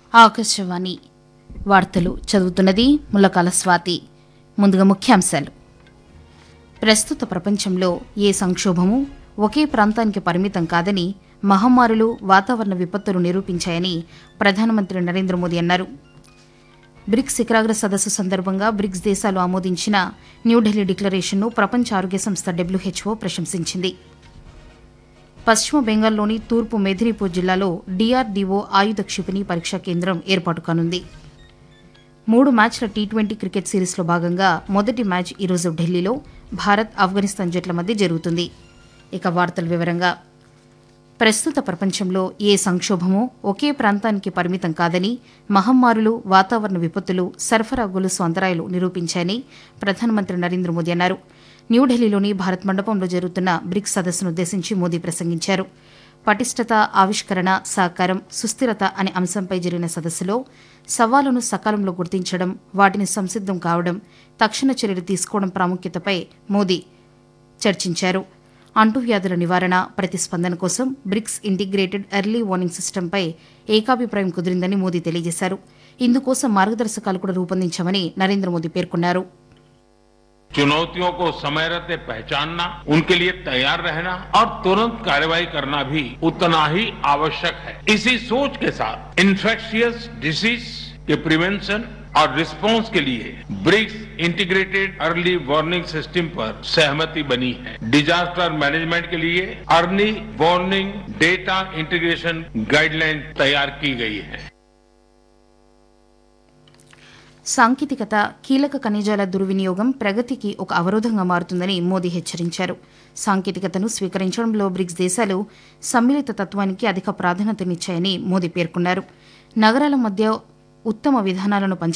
ఆకాశవాణి వార్తలు చదువుతున్నది ముల్లకాల స్వాతి ముందుగా ముఖ్యాంశాలు ప్రస్తుత ప్రపంచంలో ఏ సంక్షోభము ఒకే ప్రాంతానికి పరిమితం కాదని మహమ్మారులు వాతావరణ విపత్తులు నిరూపించాయని ప్రధానమంత్రి నరేంద్ర మోదీ అన్నారు బ్రిక్స్ శిఖరాగ్ర సదస్సు సందర్భంగా బ్రిక్స్ దేశాలు ఆమోదించిన న్యూఢిల్లీ డిక్లరేషన్ను ప్రపంచ ఆరోగ్య సంస్థ డబ్ల్యూహెచ్ఓ ప్రశంసించింది పశ్చిమ బెంగాల్లోని తూర్పు మెదినీపూర్ జిల్లాలో డీఆర్డీఓ ఆయుధ క్షిపణి పరీక్షా కేంద్రం ఏర్పాటు కానుంది మూడు మ్యాచ్ల టీ ట్వంటీ క్రికెట్ సిరీస్లో భాగంగా మొదటి మ్యాచ్ ఈరోజు ఢిల్లీలో భారత్ ఆఫ్ఘనిస్తాన్ జట్ల మధ్య జరుగుతుంది ఇక వార్తల వివరంగా ప్రస్తుత ప్రపంచంలో ఏ సంక్షోభమో ఒకే ప్రాంతానికి పరిమితం కాదని మహమ్మారులు వాతావరణ విపత్తులు సరఫరా గొలుసు అంతరాయాలు నిరూపించాయని ప్రధానమంత్రి నరేంద్ర మోదీ అన్నారు న్యూఢిల్లీలోని భారత్ మండపంలో జరుగుతున్న బ్రిక్స్ సదస్సును ఉద్దేశించి మోదీ ప్రసంగించారు పటిష్టత ఆవిష్కరణ సహకారం సుస్థిరత అనే అంశంపై జరిగిన సదస్సులో సవాలును సకాలంలో గుర్తించడం వాటిని సంసిద్దం కావడం తక్షణ చర్యలు తీసుకోవడం ప్రాముఖ్యతపై మోదీ చర్చించారు అంటువ్యాధుల నివారణ ప్రతిస్పందన కోసం బ్రిక్స్ ఇంటిగ్రేటెడ్ ఎర్లీ వార్నింగ్ సిస్టంపై ఏకాభిప్రాయం కుదిరిందని మోదీ తెలియజేశారు ఇందుకోసం మార్గదర్శకాలు కూడా రూపొందించామని నరేంద్ర మోదీ పేర్కొన్నారు चुनौतियों को समय रहते पहचानना उनके लिए तैयार रहना और तुरंत कार्रवाई करना भी उतना ही आवश्यक है इसी सोच के साथ इन्फेक्शियस डिसीज के प्रिवेंशन और रिस्पांस के लिए BRICS integrated early warning system पर सहमति बनी है डिजास्टर मैनेजमेंट के लिए early warning data integration guideline तैयार की गई है సాంకేతికత కీలక ఖనిజాల దుర్వినియోగం ప్రగతికి ఒక అవరోధంగా మారుతుందని మోదీ హెచ్చరించారు సాంకేతికతను స్వీకరించడంలో బ్రిక్స్ దేశాలు సమ్మిళిత తత్వానికి అధిక ప్రాధాన్యతనిచ్చాయని మోదీ పేర్కొన్నారు నగరాల మధ్య ఉత్తమ విధానాలను పంచ